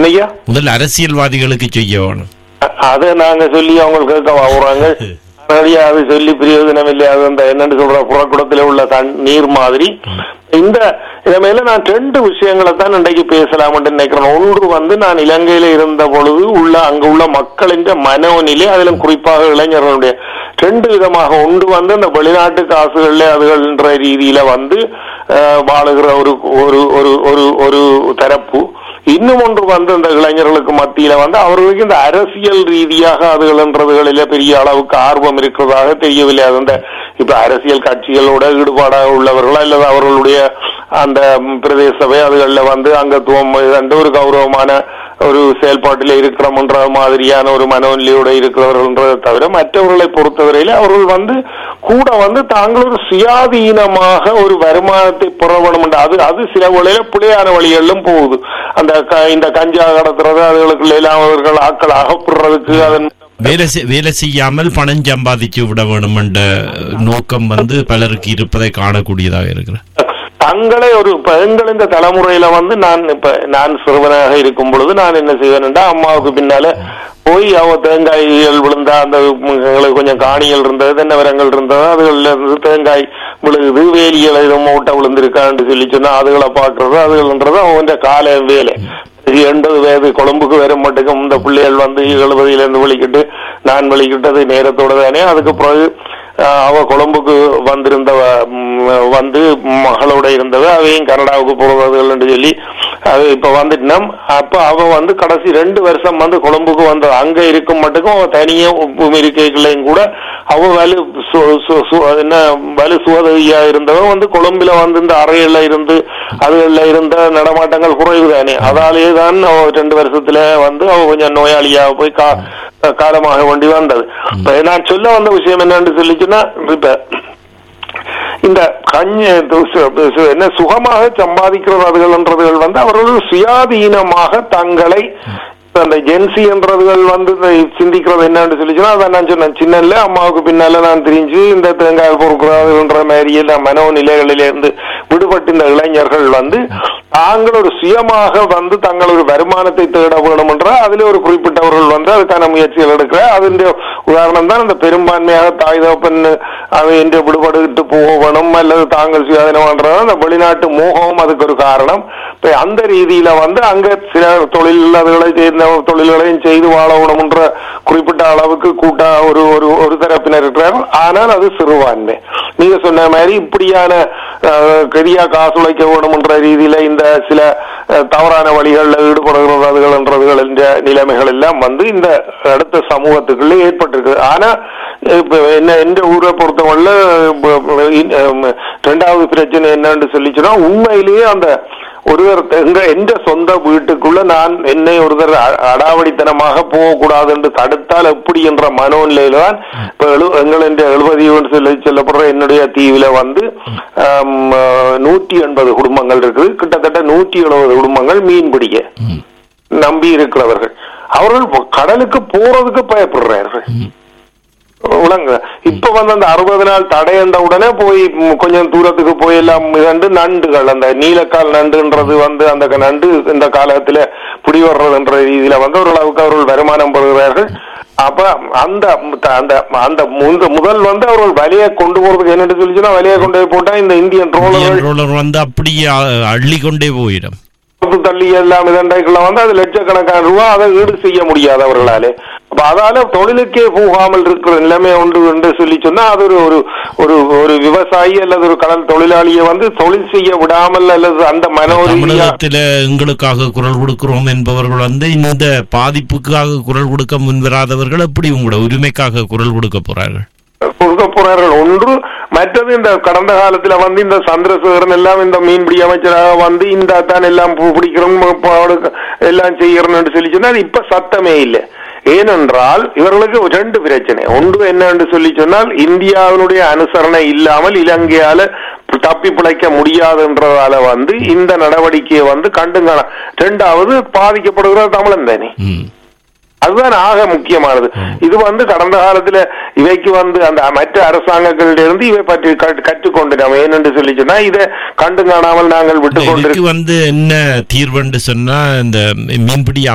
என்னய்யா முதல் அரசியல்வாதிகளுக்கு செய்ய வேணும் அ- அதை நாங்க சொல்லி அவங்க கேட்க வாங்குறாங்க நிறைய அது சொல்லி பிரயோஜனம் இல்லை அது அந்த என்னன்னு சொல்ற புறக்குடத்துல உள்ள தண் நீர் மாதிரி இந்த இதை மேல நான் ரெண்டு விஷயங்களை தான் இன்றைக்கு பேசலாம்னு நினைக்கிறேன் ஒன்று வந்து நான் இலங்கையில இருந்த பொழுது உள்ள அங்க உள்ள மக்களின் மனோநிலை அதிலும் குறிப்பாக இளைஞர்களுடைய ரெண்டு விதமாக ஒன்று வந்து இந்த வெளிநாட்டு காசுகள்ல அதுகள்ன்ற ரீதியில வந்து அஹ், வாழுகிற ஒரு ஒரு ஒரு ஒரு ஒரு தரப்பு இன்னும் ஒன்று வந்து இந்த இளைஞர்களுக்கு மத்தியில வந்து அவர்களுக்கு இந்த அரசியல் ரீதியாக அதுகள்ன்றதுகளில பெரிய அளவுக்கு ஆர்வம் இருக்கிறதாக தெரியவில்லை அது அந்த இப்ப அரசியல் கட்சிகளோட ஈடுபாடாக உள்ளவர்களா அல்லது அவர்களுடைய அந்த ம், பிரதேச சபை அதுகள்ல வந்து அங்கத்துவம் கண்டு ஒரு கௌரவமான ஒரு செயல்பாட்டில் இருக்கிறோம்ன்ற மாதிரியான ஒரு மனோநிலையோட இருக்கிறவர்கள்ன்றதை தவிர மற்றவர்களை பொறுத்தவரையில அவர்கள் வந்து கூட வந்து தாங்கள் ஒரு சுயாதீனமாக ஒரு வருமானத்தை பெற வேண்டும் என்று அது அது சில வழியில பிள்ளையான வழிகளிலும் போகுது அந்த க- இந்த கஞ்சா கடத்துறது அதுகளுக்கு எல்லாம் அவர்கள் ஆக்கள் அகப்படுறதுக்கு அதன் வேலை செய்- வேலை செய்யாமல் பணம் சம்பாதிச்சு விட வேண்டும் என்ற நோக்கம் வந்து பலருக்கு இருப்பதை காணக்கூடியதாக இருக்கிறது தங்களை ஒரு இப்ப எங்கள் இந்த தலைமுறையில வந்து நான் இப்ப நான் சிறுவனாக இருக்கும் பொழுது நான் என்ன செய்வேன்டா அம்மாவுக்கு பின்னால போய் அவ தேங்காய்கள் விழுந்தா அந்த ம், எங்களுக்கு கொஞ்சம் காணிகள் இருந்தது தென்னவரங்கள் இருந்தது அதுகள்ல இருந்து தேங்காய் விழுகுது வேலிகள் எதுவும் மூட்டை விழுந்திருக்கான்னு சொல்லி சொன்னா அதுகளை பாக்குறது அதுகள்ன்றது அவன் கால வேலை இது எண்பது வயது கொழும்புக்கு வரும் மட்டுக்கும் இந்த பிள்ளைகள் வந்து எழுபதுல இருந்து வெளிக்கிட்டு நான் வெளிக்கிட்டது நேரத்தோட தானே அதுக்கு பிறகு ஆஹ், அவ கொழும்புக்கு வந்திருந்தவ ம், வந்து மகளோட இருந்தவ அவையும் கனடாவுக்கு போறதுகள் என்று சொல்லி அது இப்ப வந்துட்டோம் அப்ப அவ வந்து கடைசி ரெண்டு வருஷம் வந்து கொழும்புக்கு வந்த அங்க இருக்கும் மட்டுக்கும் அவ தனியா உப்பு இருக்கைகளையும் கூட அவ வலு சு- சு- சு- அது என்ன வலு சுவதவியா இருந்தவ வந்து கொழும்புல வந்து இந்த அறையில இருந்து அதுகள்ல இருந்த நடமாட்டங்கள் குறைவு தானே அதாலேயே தான் அவ ரெண்டு வருஷத்துல வந்து அவ கொஞ்சம் நோயாளியா போய் கா காலமாக வேண்டி வந்தது இப்ப நான் சொல்ல வந்த விஷயம் என்னன்னு சொல்லிச்சுன்னா இப்ப இந்த கஞ்சி சு- சு- என்ன சுகமாக சம்பாதிக்கிறவர்கள்ன்றதுகள் வந்து அவர்கள் சுயாதீனமாக தங்களை இப்ப அந்த ஜென்சி என்றதுகள் வந்து இந்த சிந்திக்கிறது என்னன்னு சொல்லிச்சுன்னா அதான் நான் சொன்னேன் சின்னல அம்மாவுக்கு பின்னால நான் தெரிஞ்சு இந்த தேங்காய் பொறுக்கிறதுன்ற மாதிரி எல்லாம் மனோநிலைகளிலிருந்து விடுபட்டு இந்த இளைஞர்கள் வந்து தாங்கள் ஒரு சுயமாக வந்து தங்கள் ஒரு வருமானத்தை தேட வேணும் என்ற அதுல ஒரு குறிப்பிட்டவர்கள் வந்து அதுக்கான முயற்சிகள் எடுக்கிற அதனுடைய உதாரணம் தான் இந்த பெரும்பான்மையாக தாய் தகப்பன் அதை என்று விடுபட்டு போகணும் அல்லது தாங்கள் சுயாதீனமான்றது அந்த வெளிநாட்டு மோகமும் அதுக்கு ஒரு காரணம் இப்ப அந்த ரீதியில வந்து அங்க சில தொழில் அதுகளை சேர்ந்த தொழில்களையும் செய்து வாழணும் என்ற குறிப்பிட்ட அளவுக்கு கூட்டா ஒரு ஒரு ஒரு தரப்பினர் இருக்கிறார்கள் ஆனால் அது சிறுபான்மை நீங்க சொன்ன மாதிரி இப்படியான அஹ், கரியா காசு உழைக்க வேணும் என்ற ரீதியில இந்த சில அஹ், தவறான வழிகளில் ஈடுபடுகிறதுகள் என்ற நிலைமைகள் எல்லாம் வந்து இந்த அடுத்த சமூகத்துக்குள்ள ஏற்பட்டிருக்கு ஆனா இப்ப என்ன எந்த ஊரை பொறுத்தவரையில இப்ப, இன்- ரெண்டாவது பிரச்சனை என்னன்னு சொல்லிச்சுன்னா உண்மையிலேயே அந்த ஒருவர் எங்க எந்த சொந்த வீட்டுக்குள்ள நான் என்னை ஒருத்தர் அ- அடாவடித்தனமாக போகக்கூடாது என்று தடுத்தால் எப்படி என்ற மனோநிலையில தான் இப்ப எழு எங்கள் என்ற எழுபது சொல்லி சொல்லப்படுற என்னுடைய தீவில வந்து ஆம், அஹ், நூற்றி எண்பது குடும்பங்கள் இருக்குது கிட்டத்தட்ட நூற்றி எழுபது குடும்பங்கள் மீன் பிடிக்க நம்பி இருக்கிறவர்கள் அவர்கள் கடலுக்கு போறதுக்கு பயப்படுறார்கள் உலங்க இப்ப வந்து அந்த அறுபது நாள் தடையண்ட உடனே போய் ம், கொஞ்சம் தூரத்துக்கு போய் எல்லாம் மிதண்டு நண்டுகள் அந்த நீலக்கால் நண்டுன்றது வந்து அந்த க- நண்டு இந்த காலத்துல பிடி வர்றதுன்ற ரீதியில வந்து ஓரளவுக்கு அவர்கள் வருமானம் பெறுகிறார்கள் அப்ப அந்த அந்த அந்த முந்த- முதல் வந்து அவர்கள் வலையை கொண்டு போறதுக்கு என்னன்னு சொல்லிச்சுன்னா வலையை கொண்டு போய் போட்டா இந்த இந்தியன் ட்ரோலர்கள் ரோலர் வந்து அப்படியே அ- அள்ளிக்கொண்டே போயிடும் பத்து தள்ளி எல்லாம் இதண்டைக்குள்ள வந்து அது லட்சக்கணக்கான ரூபா அதை ஈடு செய்ய முடியாது அவர்களாலே அப்ப அதால தொழிலுக்கே போகாமல் இருக்கிற நிலைமை உண்டு என்று சொல்லி சொன்னா அது ஒரு ஒரு ஒரு ஒரு விவசாயி அல்லது ஒரு கடல் தொழிலாளியை வந்து தொழில் செய்ய விடாமல் அல்லது அந்த மனோரீதியா தமிழகத்துல எங்களுக்காக குரல் கொடுக்கிறோம் என்பவர்கள் வந்து இந்த பாதிப்புக்காக குரல் கொடுக்க முன்வராதவர்கள் எப்படி உங்களோட உரிமைக்காக குரல் கொடுக்க போறார்கள் கொடுக்க போறார்கள் ஒன்று மற்றது இந்த கடந்த காலத்துல வந்து இந்த சந்திரசேகரன் எல்லாம் இந்த மீன்பிடி அமைச்சராக வந்து இந்த தான் எல்லாம் பூ பிடிக்கிறோம் பாடு எல்லாம் செய்யறோம்னு சொல்லி சொன்னா அது இப்ப சத்தமே இல்லை ஏனென்றால் இவர்களுக்கு ரெண்டு பிரச்சனை ஒன்று என்னன்னு சொல்லி சொன்னால் இந்தியாவினுடைய அனுசரணை இல்லாமல் இலங்கையால தப்பி பிழைக்க முடியாதுன்றதால வந்து இந்த நடவடிக்கையை வந்து கண்டுங்க ரெண்டாவது பாதிக்கப்படுகிற தமிழன் தானே ம். அதுதான் ஆக முக்கியமானது இது வந்து கடந்த காலத்துல இவைக்கு வந்து அந்த மற்ற அரசாங்கங்களிலிருந்து இவை பற்றி கற்று- கற்றுக்கொண்டு நம்ம ஏனென்று சொல்லி சொன்னா இதை கண்டு காணாமல் நாங்கள் விட்டு இதுக்கு கொண்டிருக்க வந்து என்ன தீர்வுன்னு சொன்னா இந்த மீன்பிடி